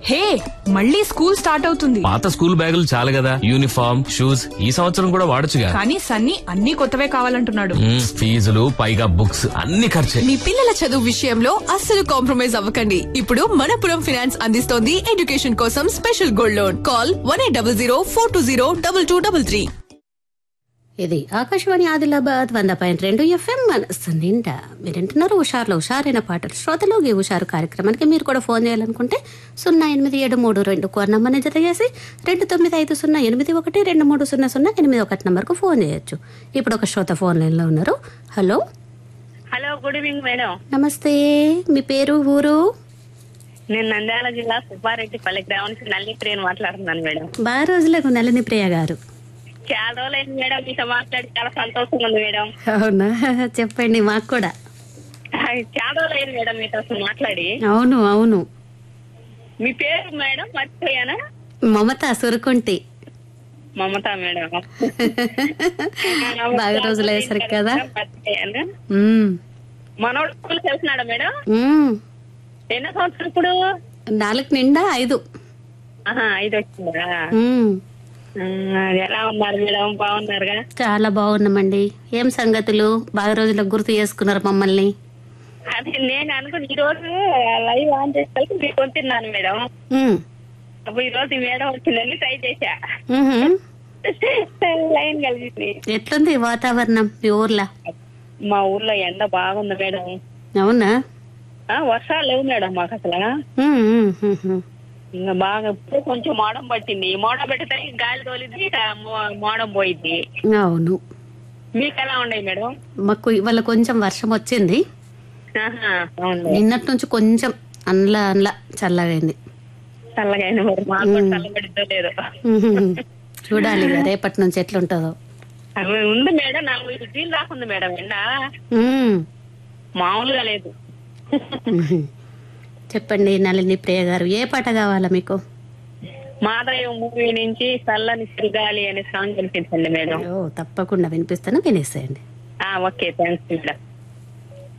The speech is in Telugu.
హే మళ్ళీ స్కూల్ స్టార్ట్ అవుతుంది పాత స్కూల్ బ్యాగులు చాలు కదా యూనిఫామ్ షూస్ ఈ సంవత్సరం కూడా వాడొచ్చుగా కానీ సన్నీ అన్ని కొత్తవే కావాలంటున్నాడు మ్మ్, ఫీజులు పైగా బుక్స్ అన్ని ఖర్చే మీ పిల్లల చదువు విషయంలో అస్సలు కాంప్రమైజ్ అవ్వకండి ఇప్పుడు మనపురం ఫైనాన్స్ అందిస్తోంది ఎడ్యుకేషన్ కోసం special gold loan call one eight double zero four two zero double two double three ఇది ఆకాశవాణి ఆదిలాబాద్ వంద పాయింట్ రెండు ఎఫ్ఎం మనస్సు నిండా మీరు వింటున్నారు హుషారులో హుషారైన పాటలు శ్రోతలు ఈ హుషారు కార్యక్రమానికి మీరు కూడా ఫోన్ చేయాలనుకుంటే సున్నా ఎనిమిది ఏడు మూడు రెండు కోర్ నంబర్ని జత చేసి రెండు తొమ్మిది ఐదు సున్నా ఎనిమిది ఒకటి రెండు మూడు సున్నా సున్నా ఎనిమిది ఒకటి నంబర్కు ఫోన్ చేయొచ్చు ఇప్పుడు ఒక శ్రోత ఫోన్ లైన్లో ఉన్నారు hello hello good evening madam నమస్తే మీ పేరు ఊరు నేను నంద్యాల జిల్లా సుబ్బారెడ్డి పల్లె గ్రామం నుంచి నల్లి ప్రియని మాట్లాడుతున్నాను మేడం బాగా రోజులకు నళిని ప్రియ గారు చాలా రోజులైంది మేడం మీతో మాట్లాడి చాలా సంతోషంగా ఉంది మేడం అవునా చెప్పండి మాకు కూడా హాయ్, చాలా రోజులైంది మేడం మీతో అసలు మాట్లాడి అవును అవును మీ పేరు మేడం మర్చిపోయానా మమత సురకుంటి మమత మేడం బాగా రోజులు అయ్యేసరికి కదా మర్చిపోయాను మ్మ్. మనోడు స్కూల్ వెళ్తున్నాడా మేడం మ్మ్. ఎన్నో సంవత్సరం ఇప్పుడు నాలుగు నిండా ఐదు ఆహా ఐదు వచ్చిందా మ్మ్. ఆ, ఎలా ఉన్నారు మేడం బాగున్నారుగా చాలా బాగున్నామండి ఏం సంగతులు బాగా రోజులకు గుర్తు చేసుకున్నారు మమ్మల్ని అదే నేను అనుకుని ఈ రోజు లైవ్ ఆన్ చేసేసరికి మీకు కొంటున్నాను మేడం మ్మ్. అప్పుడు ఈ రోజు ఈ మేడం వచ్చిందని ట్రై చేశా మ్హూ. లైన్ కలిగింది ఎట్లుంది వాతావరణం మీ ఊర్లో మా ఊర్లో ఎండ బాగుంది మేడం అవునా ఆ వర్షాలు లేవు మేడం మాకు అసలు మ్మ్, మ్మ్, మ్మ్, మ్మ్. ఇంకా బాగా ఇప్పుడు కొంచెం మోడం పట్టింది ఈ మోడం పెట్టితే గాలి తోలింది ఇక మో- మోడం పోయింది అవును మీకు ఎలా ఉన్నాయి మేడం మాకు ఇవాళ కొంచెం వర్షం వచ్చింది ఆహా, అవును నిన్నటి నుంచి కొంచెం అండ్ల అండ్ల చల్లగైంది చల్లగా అయింది మరి మాకు కూడా చల్లబడిద్దో లేదో మ్మ్. చూడాలి ఇక రేపటి నుంచి ఎట్లుంటుందో అవి ఉంది మేడం నాలుగు డిగ్రీలు రాకుంది మేడం ఎండ మ్మ్. మామూలుగా లేదు మ్మ్. చెప్పండి నళిని ప్రియ గారు ఏ పాట కావాలా మీకు మాదయ్య మూవీ నుంచి చల్లని తిరగాలి అనే సాంగ్ వినిపించండి మేడం ఓ తప్పకుండా వినిపిస్తాను వినేసేయండి ఆ ఓకే థ్యాంక్స్ మేడం